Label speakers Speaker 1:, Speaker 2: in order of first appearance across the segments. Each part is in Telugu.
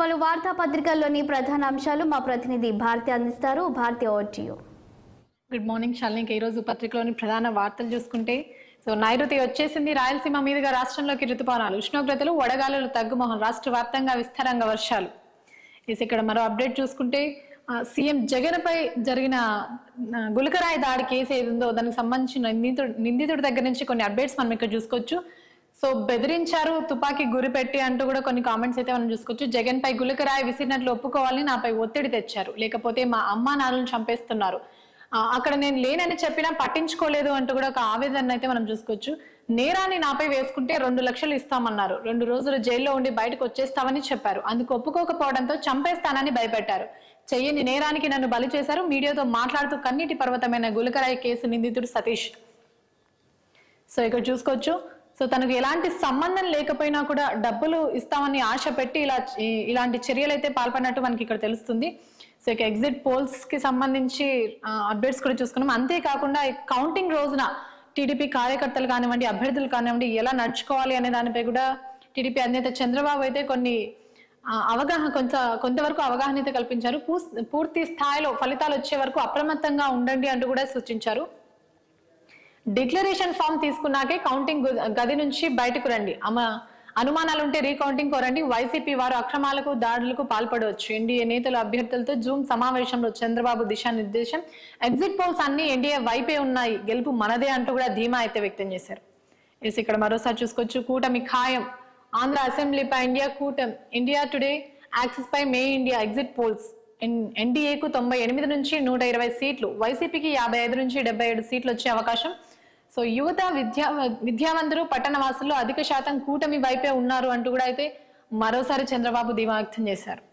Speaker 1: పలు వార్తాపత్రికల్లోని ప్రధాన అంశాలు మా ప్రతినిధి భారతి అందిస్తారు భారతి ఓటియో
Speaker 2: గుడ్ మార్నింగ్ శాలిని ఈ రోజు పత్రికలోని ప్రధాన వార్తలు చూసుకుంటే సో నైరుతి వచ్చేసింది రాయలసీమ మీదుగా రాష్ట్రంలోకి ఋతుపవనాలు ఉష్ణోగ్రతలు వడగాలులు తగ్గుమోహం రాష్ట్ర వ్యాప్తంగా విస్తారంగా వర్షాలు ఇస్ ఇక్కడ మరో అప్డేట్ చూసుకుంటే ఆ, సీఎం జగన్ పై జరిగిన ఆ, గులకరాయి దాడి కేసు ఏది ఉందో దానికి సంబంధించిన నిందితుడు నిందితుడి దగ్గర నుంచి కొన్ని అప్డేట్స్ మనం ఇక్కడ చూసుకోవచ్చు సో బెదిరించారు తుపాకీ గురిపెట్టి అంటూ కూడా కొన్ని కామెంట్స్ అయితే మనం చూసుకోవచ్చు జగన్ పై గులకరాయి విసిరినట్లు ఒప్పుకోవాలని నాపై ఒత్తిడి తెచ్చారు లేకపోతే మా అమ్మా నాన్నలను చంపేస్తున్నారు ఆ, అక్కడ నేను లేనని చెప్పినా పట్టించుకోలేదు అంటూ కూడా ఒక ఆవేదన అయితే మనం చూసుకోవచ్చు నేరాన్ని నాపై వేసుకుంటే రెండు లక్షలు ఇస్తామన్నారు రెండు రోజులు జైల్లో ఉండి బయటకు వచ్చేస్తామని చెప్పారు అందుకు ఒప్పుకోకపోవడంతో చంపేస్తానని భయపెట్టారు చెయ్యని నేరానికి నన్ను బలి చేశారు మీడియాతో మాట్లాడుతూ కన్నీటి పర్వతమైన గులకరాయి కేసు నిందితుడు సతీష్ సో ఇక్కడ చూసుకోవచ్చు సో తనకు ఎలాంటి సంబంధం లేకపోయినా కూడా డబ్బులు ఇస్తామని ఆశ పెట్టి ఇలా ఈ- ఇలాంటి చర్యలు అయితే పాల్పడినట్టు మనకి ఇక్కడ తెలుస్తుంది సో ఇక ఎగ్జిట్ పోల్స్ కి సంబంధించి అప్డేట్స్ కూడా చూసుకున్నాం అంతేకాకుండా ఈ కౌంటింగ్ రోజున టీడీపీ కార్యకర్తలు కానివ్వండి అభ్యర్థులు కానివ్వండి ఎలా నడుచుకోవాలి అనే దానిపై కూడా టీడీపీ అధినేత చంద్రబాబు అయితే కొన్ని ఆ, అవగాహన కొంత కొంతవరకు అవగాహన అయితే కల్పించారు పూ- పూర్తి స్థాయిలో ఫలితాలు వచ్చే వరకు అప్రమత్తంగా ఉండండి అంటూ కూడా సూచించారు డిక్లరేషన్ ఫామ్ తీసుకున్నాకే కౌంటింగ్ గు- గది నుంచి బయటకు రండి అమ అనుమానాలు ఉంటే రీకౌంటింగ్ కోరండి వైసీపీ వారు అక్రమాలకు దాడులకు పాల్పడవచ్చు ఎన్డీఏ నేతలు అభ్యర్థులతో జూమ్ సమావేశంలో చంద్రబాబు దిశానిర్దేశం ఎగ్జిట్ పోల్స్ అన్ని ఎన్డీఏ వైపే ఉన్నాయి గెలుపు మనదే అంటూ కూడా ధీమా అయితే వ్యక్తం చేశారు ఎస్ ఇక్కడ మరోసారి చూసుకోవచ్చు కూటమి ఖాయం ఆంధ్ర అసెంబ్లీపై ఇండియా కూటమి ఇండియా టుడే యాక్సిస్ పై మే ఇండియా ఎగ్జిట్ పోల్స్ ఎన్డీఏకు తొంభై ఎనిమిది నుంచి నూట ఇరవై సీట్లు వైసీపీకి యాభై ఐదు నుంచి డెబ్బై ఏడు సీట్లు వచ్చే అవకాశం సో యువత విద్యా విద్యావంతులు పట్టణవాసులు అధిక శాతం కూటమి వైపే ఉన్నారు అంటూ కూడా అయితే మరోసారి చంద్రబాబు ధీమా వ్యక్తం చేశారు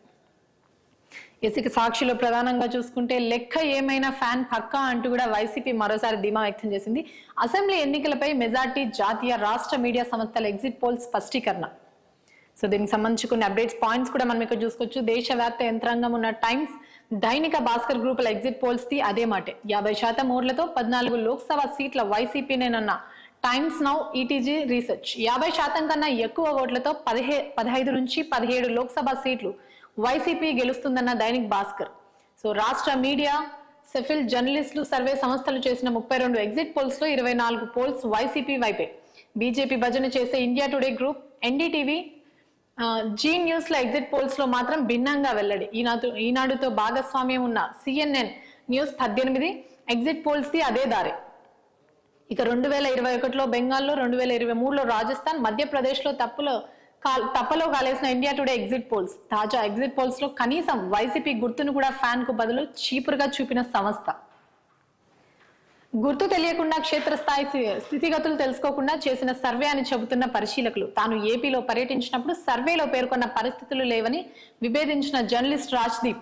Speaker 2: ఇసుక సాక్షిలో ప్రధానంగా చూసుకుంటే లెక్క ఏమైనా ఫ్యాన్ పక్కా అంటూ కూడా వైసీపీ మరోసారి ధీమా వ్యక్తం చేసింది అసెంబ్లీ ఎన్నికలపై మెజార్టీ జాతీయ రాష్ట్ర మీడియా సంస్థల ఎగ్జిట్ పోల్ స్పష్టీకరణ సో దీనికి సంబంధించి కొన్ని అప్డేట్స్ పాయింట్స్ కూడా మనం ఇక్కడ చూసుకోవచ్చు దేశవ్యాప్త యంత్రాంగం ఉన్న టైమ్స్ దైనిక భాస్కర్ గ్రూపుల ఎగ్జిట్ పోల్స్ ది అదే మాటే యాభై శాతం ఓట్లతో పద్నాలుగు లోక్సభ సీట్ల వైసీపీనేనన్న టైమ్స్ నౌ ఈటీజీ రీసెర్చ్ యాభై శాతం కన్నా ఎక్కువ ఓట్లతో పదిహే పదహైదు నుంచి పదిహేడు లోక్సభ సీట్లు వైసీపీ గెలుస్తుందన్న దైనిక్ భాస్కర్ సో రాష్ట్ర మీడియా సెఫిల్ జర్నలిస్టులు సర్వే సంస్థలు చేసిన ముప్పై రెండు ఎగ్జిట్ పోల్స్ లో ఇరవై నాలుగు పోల్స్ వైసీపీ వైపే బీజేపీ భజన చేసే India Today group NDTV Zee News లో ఎగ్జిట్ పోల్స్ లో మాత్రం భిన్నంగా వెల్లడి ఈనాడు ఈనాడుతో భాగస్వామ్యం ఉన్న సిఎన్ఎన్ న్యూస్ పద్దెనిమిది ఎగ్జిట్ పోల్స్ ది అదే దారి ఇక రెండు వేల ఇరవై ఒకటిలో బెంగాల్లో రెండు వేల ఇరవై మూడులో రాజస్థాన్ మధ్యప్రదేశ్ లో తప్పులో కాల్ తప్పలో కాలేసిన ఇండియా టుడే ఎగ్జిట్ పోల్స్ తాజా ఎగ్జిట్ పోల్స్ లో కనీసం వైసీపీ గుర్తును కూడా ఫ్యాన్ కు బదులు చీపురుగా చూపిన సంస్థ గుర్తు తెలియకుండా క్షేత్రస్థాయి స్థి- స్థితిగతులు తెలుసుకోకుండా చేసిన సర్వే అని చెబుతున్న పరిశీలకులు తాను ఏపీలో పర్యటించినప్పుడు సర్వేలో పేర్కొన్న పరిస్థితులు లేవని విభేదించిన జర్నలిస్ట్ రాజ్దీప్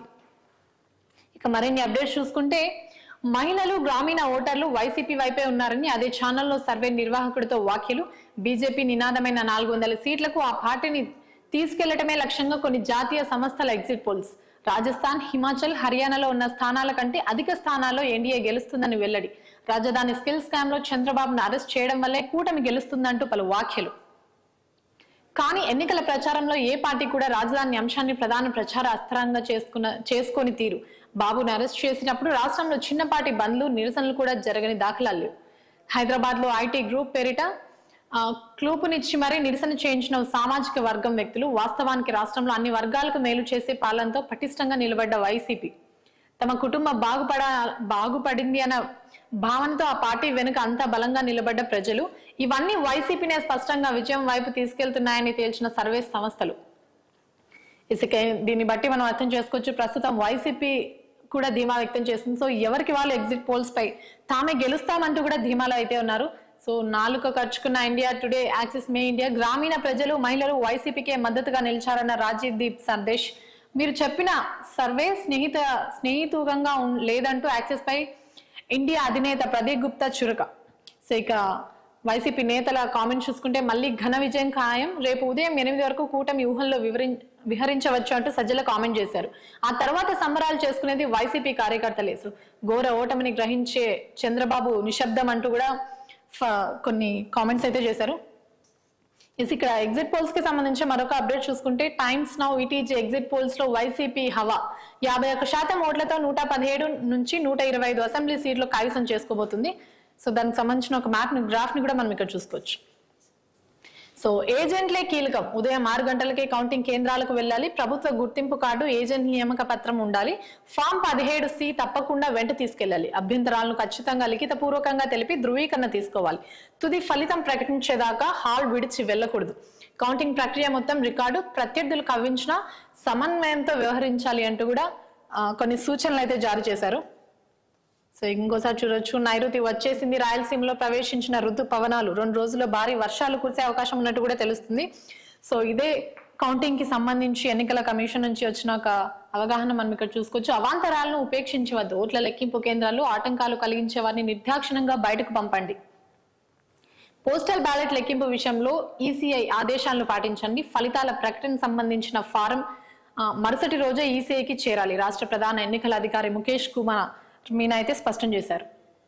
Speaker 2: ఇక మరిన్ని అప్డేట్స్ చూసుకుంటే మహిళలు గ్రామీణ ఓటర్లు వైసీపీ వైపే ఉన్నారని అదే ఛానల్లో సర్వే నిర్వాహకుడితో వ్యాఖ్యలు బీజేపీ నినాదమైన నాలుగు వందల సీట్లకు ఆ పార్టీని తీసుకెళ్లటమే లక్ష్యంగా కొన్ని జాతీయ సంస్థల ఎగ్జిట్ పోల్స్ రాజస్థాన్ హిమాచల్ హర్యానాలో ఉన్న స్థానాల కంటే అధిక స్థానాల్లో ఎన్డీఏ గెలుస్తుందని వెల్లడి రాజధాని స్కిల్ స్కామ్ లో చంద్రబాబును అరెస్ట్ చేయడం వల్లే కూటమి గెలుస్తుందంటూ పలు వ్యాఖ్యలు కానీ ఎన్నికల ప్రచారంలో ఏ పార్టీ కూడా రాజధాని అంశాన్ని ప్రధాన ప్రచార అస్త్రంగా చేసుకున్న చేసుకొని తీరు బాబును అరెస్ట్ చేసినప్పుడు రాష్ట్రంలో చిన్నపాటి బంద్లు నిరసనలు కూడా జరగని దాఖలాలు లేవు హైదరాబాద్ లో ఐటీ గ్రూప్ పేరిట ఆ, క్లూపునిచ్చి మరీ నిరసన చేయించిన ఓ సామాజిక వర్గం వ్యక్తులు వాస్తవానికి రాష్ట్రంలో అన్ని వర్గాలకు మేలు చేసే పాలనతో పటిష్టంగా నిలబడ్డ వైసీపీ తమ కుటుంబం బాగుపడ బాగుపడింది అన్న భావనతో ఆ పార్టీ వెనుక అంత బలంగా నిలబడ్డ ప్రజలు ఇవన్నీ వైసీపీనే స్పష్టంగా విజయం వైపు తీసుకెళ్తున్నాయని తేల్చిన సర్వే సంస్థలు ఇసుక దీన్ని బట్టి మనం అర్థం చేసుకోవచ్చు ప్రస్తుతం వైసీపీ కూడా ధీమా వ్యక్తం చేస్తుంది సో ఎవరికి వాళ్ళు ఎగ్జిట్ పోల్స్ పై తామే గెలుస్తామంటూ కూడా ధీమాలో అయితే ఉన్నారు సో నాలుక ఖర్చుకున్న India Today Axis My India గ్రామీణ ప్రజలు మహిళలు వైసీపీకే మద్దతుగా నిలిచారన్న రాజీవ్ దీప్ సందేశ్ మీరు చెప్పిన సర్వే స్నేహిత స్నేహితుకంగా ఉన్- లేదంటూ యాక్సిస్ పై ఇండియా అధినేత ప్రదీప్ గుప్తా చురక సో ఇక వైసీపీ నేతల కామెంట్ చూసుకుంటే మళ్ళీ ఘన విజయం ఖాయం రేపు ఉదయం ఎనిమిది వరకు కూటమి ఊహల్లో వివరిం విహరించవచ్చు అంటూ సజ్జల కామెంట్ చేశారు ఆ తర్వాత సంబరాలు చేసుకునేది వైసీపీ కార్యకర్తలే సో ఘోర ఓటమిని గ్రహించే చంద్రబాబు నిశ్శబ్దం అంటూ కూడా ఫ- కొన్ని కామెంట్స్ అయితే చేశారు ఇస్ ఇక్కడ ఎగ్జిట్ పోల్స్ కి సంబంధించి మరొక అప్డేట్ చూసుకుంటే Times Now ETG exit polls లో వైసీపీ హవా యాభై ఒక్క శాతం ఓట్లతో నూట పదిహేడు నుంచి నూట ఇరవై ఐదు అసెంబ్లీ సీట్లు కైవసం చేసుకోబోతుంది సో దానికి సంబంధించిన ఒక మ్యాప్ ని గ్రాఫ్ ని కూడా మనం ఇక్కడ చూసుకోవచ్చు సో ఏజెంట్లే కీలకం ఉదయం ఆరు గంటలకే కౌంటింగ్ కేంద్రాలకు వెళ్ళాలి ప్రభుత్వ గుర్తింపు కార్డు ఏజెంట్ నియామక పత్రం ఉండాలి ఫామ్ పదిహేడు సి తప్పకుండా వెంట తీసుకెళ్లాలి అభ్యంతరాలను ఖచ్చితంగా లిఖిత పూర్వకంగా తెలిపి ధృవీకరణ తీసుకోవాలి తుది ఫలితం ప్రకటించేదాకా హాల్ విడిచి వెళ్ళకూడదు కౌంటింగ్ ప్రక్రియ మొత్తం రికార్డు ప్రత్యర్థులు కవ్వించిన సమన్వయంతో వ్యవహరించాలి అంటూ కూడా ఆ, కొన్ని సూచనలు అయితే జారీ చేశారు సో ఇంకోసారి చూడొచ్చు నైరుతి వచ్చేసింది రాయలసీమలో ప్రవేశించిన ఋతు పవనాలు రెండు రోజుల్లో భారీ వర్షాలు కురిసే అవకాశం ఉన్నట్టు కూడా తెలుస్తుంది సో ఇదే కౌంటింగ్ కి సంబంధించి ఎన్నికల కమిషన్ నుంచి వచ్చిన ఒక అవగాహన మనం ఇక్కడ చూసుకోవచ్చు అవాంతరాలను ఉపేక్షించవద్దు ఓట్ల లెక్కింపు కేంద్రాలు ఆటంకాలు కలిగించే వారిని నిర్దాక్షిణంగా బయటకు పంపండి పోస్టల్ బ్యాలెట్ లెక్కింపు విషయంలో ఈసీఐ ఆదేశాలను పాటించండి ఫలితాల ప్రకటన సంబంధించిన ఫారం ఆ, మరుసటి రోజే ఈసీఐకి చేరాలి రాష్ట్ర ప్రధాన ఎన్నికల అధికారి ముఖేష్ కుమార్ మీనా అయితే స్పష్టం చేశారు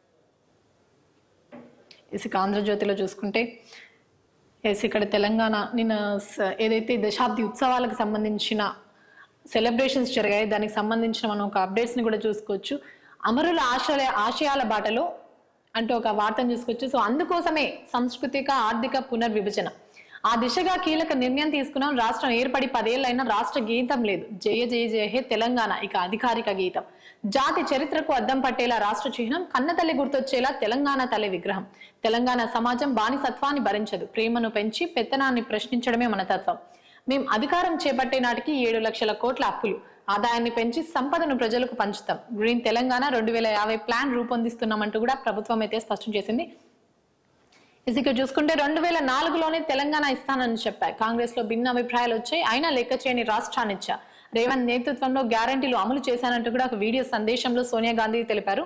Speaker 2: ఇసుక ఆంధ్రజ్యోతిలో చూసుకుంటే ఎస్ ఇక్కడ తెలంగాణ నిన్న స- ఏదైతే దశాబ్ది ఉత్సవాలకు సంబంధించిన సెలబ్రేషన్స్ జరిగాయి దానికి సంబంధించిన మనం ఒక అప్డేట్స్ ని కూడా చూసుకోవచ్చు అమరుల ఆశయ ఆశయాల బాటలో అంటూ ఒక వార్తను చూసుకోవచ్చు సో అందుకోసమే సాంస్కృతిక ఆర్థిక పునర్విభజన ఆ దిశగా కీలక నిర్ణయం తీసుకున్నాం రాష్ట్రం ఏర్పడి పదేళ్లైనా రాష్ట్ర గీతం లేదు జయ జయ జయ హే తెలంగాణ ఇక అధికారిక గీతం జాతి చరిత్రకు అద్దం పట్టేలా రాష్ట్ర చిహ్నం కన్న తల్లి గుర్తొచ్చేలా తెలంగాణ తల్లి విగ్రహం తెలంగాణ సమాజం బానిసత్వాన్ని భరించదు ప్రేమను పెంచి పెత్తనాన్ని ప్రశ్నించడమే మన తత్వం మేం అధికారం చేపట్టే నాటికి ఏడు లక్షల కోట్ల అప్పులు ఆదాయాన్ని పెంచి సంపదను ప్రజలకు పంచుతాం గ్రీన్ తెలంగాణ రెండు వేల యాభై ప్లాన్ రూపొందిస్తున్నామంటూ కూడా ప్రభుత్వం అయితే స్పష్టం చేసింది ఇది ఇక్కడ చూసుకుంటే రెండు వేల నాలుగులోనే తెలంగాణ ఇస్తానని చెప్పాయి కాంగ్రెస్ లో భిన్న అభిప్రాయాలు వచ్చాయి అయినా లెక్క చేయని రాష్ట్రాన్ని ఇచ్చా రేవంత్ నేతృత్వంలో గ్యారంటీలు అమలు చేశానంటూ కూడా ఒక వీడియో సందేశంలో సోనియా గాంధీ తెలిపారు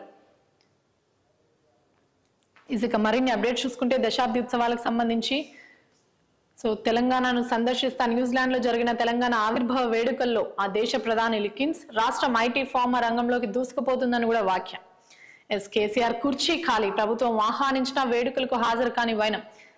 Speaker 2: ఇది ఇక మరిన్ని అప్డేట్ చూసుకుంటే దశాబ్ది ఉత్సవాలకు సంబంధించి సో తెలంగాణను సందర్శిస్తా న్యూజిలాండ్ లో జరిగిన తెలంగాణ ఆవిర్భావ వేడుకల్లో ఆ దేశ ప్రధాని లికిన్స్ రాష్ట్రం ఐటీ ఫార్మా రంగంలోకి దూసుకుపోతుందని కూడా వాక్యం ఎస్ కేసీఆర్ కుర్చీ ఖాళీ ప్రభుత్వం ఆహ్వానించిన వేడుకలకు హాజరు కాని వైనం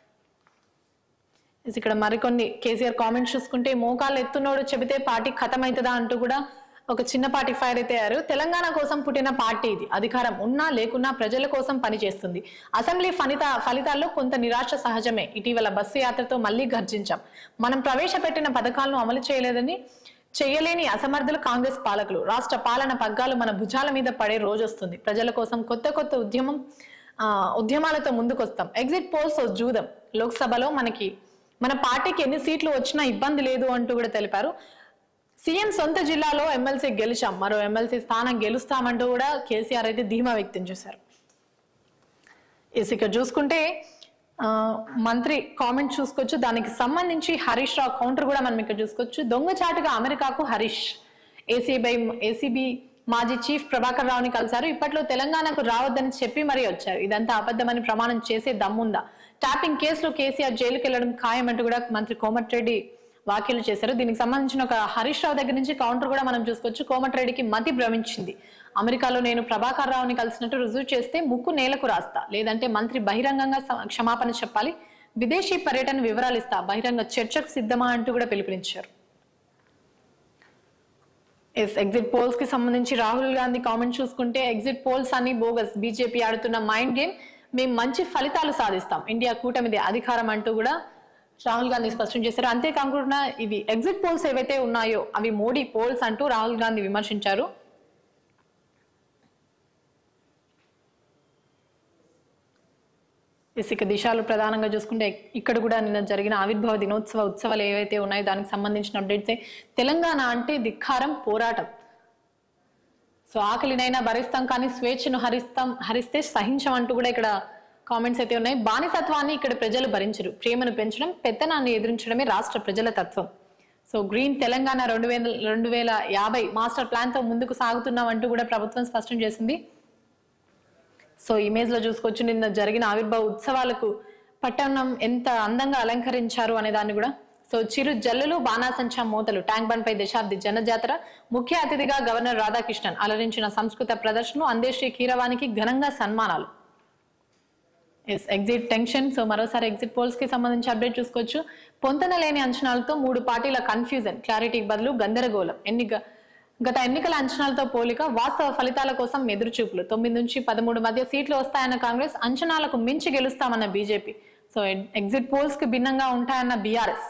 Speaker 2: ఎస్ ఇక్కడ మరికొన్ని కేసీఆర్ కామెంట్స్ చూసుకుంటే మోకాళ్ళు ఎత్తునోడు చెబితే పార్టీ ఖతమవుతుందా అంటూ కూడా ఒక చిన్నపాటి ఫైర్ అయితే అయ్యారు తెలంగాణ కోసం పుట్టిన పార్టీ ఇది అధికారం ఉన్నా లేకున్నా ప్రజల కోసం పనిచేస్తుంది అసెంబ్లీ ఫలిత ఫలితాల్లో కొంత నిరాశ సహజమే ఇటీవల బస్సు యాత్రతో మళ్లీ గర్జించాం మనం ప్రవేశపెట్టిన పథకాలను అమలు చేయలేదని చేయలేని అసమర్థులు కాంగ్రెస్ పాలకులు రాష్ట్ర పాలన పగ్గాలు మన భుజాల మీద పడే రోజు వస్తుంది ప్రజల కోసం కొత్త కొత్త ఉద్యమం ఆ, ఉద్యమాలతో ముందుకొస్తాం ఎగ్జిట్ పోల్స్ జూదం లోక్సభలో మనకి మన పార్టీకి ఎన్ని సీట్లు వచ్చినా ఇబ్బంది లేదు అంటూ కూడా తెలిపారు సీఎం సొంత జిల్లాలో ఎమ్మెల్సీ గెలిచాం మరో ఎమ్మెల్సీ స్థానం గెలుస్తామంటూ కూడా కేసీఆర్ అయితే ధీమా వ్యక్తం చేశారు ఎస్ ఇక్కడ చూసుకుంటే ఆ, మంత్రి కామెంట్ చూసుకోవచ్చు దానికి సంబంధించి హరీష్ రావు కౌంటర్ కూడా మనం ఇక్కడ చూసుకోవచ్చు దొంగచాటుగా అమెరికాకు హరీష్ ఏసీబీ ఏసీబీ మాజీ చీఫ్ ప్రభాకర్ రావుని కలిశారు ఇప్పట్లో తెలంగాణకు రావద్దని చెప్పి మరీ వచ్చారు ఇదంతా అబద్ధమని ప్రమాణం చేసే దమ్ముందా ట్యాపింగ్ కేసులో కేసీఆర్ జైలుకి వెళ్లడం ఖాయమంటూ కూడా మంత్రి కోమటిరెడ్డి వ్యాఖ్యలు చేశారు దీనికి సంబంధించిన ఒక హరీష్ రావు దగ్గర నుంచి కౌంటర్ కూడా మనం చూసుకోవచ్చు కోమటిరెడ్డికి మతి భ్రమించింది అమెరికాలో నేను ప్రభాకర్ రావుని కలిసినట్టు రుజువు చేస్తే ముక్కు నేలకు రాస్తా లేదంటే మంత్రి బహిరంగంగా స- క్షమాపణ చెప్పాలి విదేశీ పర్యటన వివరాలు ఇస్తా బహిరంగ చర్చకు సిద్ధమా అంటూ కూడా పిలుపునిచ్చారు ఎస్ ఎగ్జిట్ పోల్స్ కి సంబంధించి రాహుల్ గాంధీ కామెంట్ చూసుకుంటే ఎగ్జిట్ పోల్స్ అని బోగస్ బీజేపీ ఆడుతున్న మైండ్ గేమ్ మేము మంచి ఫలితాలు సాధిస్తాం ఇండియా కూటమిది అధికారం అంటూ కూడా రాహుల్ గాంధీ స్పష్టం చేశారు అంతేకాకుండా ఇవి ఎగ్జిట్ పోల్స్ ఏవైతే ఉన్నాయో అవి మోడీ పోల్స్ అంటూ రాహుల్ గాంధీ విమర్శించారు ఇసుక దిశాలు ప్రధానంగా చూసుకుంటే ఇక్కడ కూడా నిన్న జరిగిన ఆవిర్భావ దినోత్సవ ఉత్సవాలు ఏవైతే ఉన్నాయో దానికి సంబంధించిన అప్డేట్స్ తెలంగాణ అంటే ధిక్కారం పోరాటం సో ఆకలినైనా భరిస్తాం కానీ స్వేచ్ఛను హరిస్తాం హరిస్తే సహించం అంటూ కూడా ఇక్కడ కామెంట్స్ అయితే ఉన్నాయి బానిసత్వాన్ని ఇక్కడ ప్రజలు భరించరు ప్రేమను పెంచడం పెత్తనాన్ని ఎదిరించడమే రాష్ట్ర ప్రజల తత్వం సో గ్రీన్ తెలంగాణ రెండు వేల రెండు వేల యాభై మాస్టర్ ప్లాన్ తో ముందుకు సాగుతున్నాం అంటూ కూడా ప్రభుత్వం స్పష్టం చేసింది సో ఇమేజ్ లో చూసుకోవచ్చు నిన్న జరిగిన ఆవిర్భావ ఉత్సవాలకు పట్టణం ఎంత అందంగా అలంకరించారు అనే దాన్ని కూడా సో చిరు జల్లులు బాణాసంచా మూతలు ట్యాంక్ బండ్ పై దశాబ్ది జనజాతర ముఖ్య అతిథిగా గవర్నర్ రాధాకృష్ణన్ అలరించిన సంస్కృత ప్రదర్శనలు అందేశ్రీ కీరవానికి ఘనంగా సన్మానాలు ఎస్ ఎగ్జిట్ టెన్షన్ సో మరోసారి ఎగ్జిట్ పోల్స్ కి సంబంధించి అప్డేట్ చూసుకోవచ్చు పొంతన లేని అంచనాలతో మూడు పార్టీల కన్ఫ్యూజన్ క్లారిటీకి బదులు గందరగోళం ఎన్నిక గత ఎన్నికల అంచనాలతో పోలిక వాస్తవ ఫలితాల కోసం ఎదురుచూపులు తొమ్మిది నుంచి పదమూడు మధ్య సీట్లు వస్తాయన్న కాంగ్రెస్ అంచనాలకు మించి గెలుస్తామన్న బీజేపీ సో ఎగ్జిట్ పోల్స్ కి భిన్నంగా ఉంటాయన్న బీఆర్ఎస్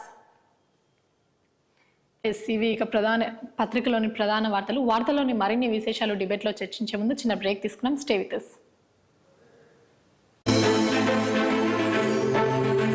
Speaker 2: ఎస్ ఇవి ఇక ప్రధాన పత్రికలోని ప్రధాన వార్తలు వార్తలోని మరిన్ని విశేషాలు డిబేట్లో చర్చించే ముందు చిన్న బ్రేక్ తీసుకున్నాం స్టే విత్ us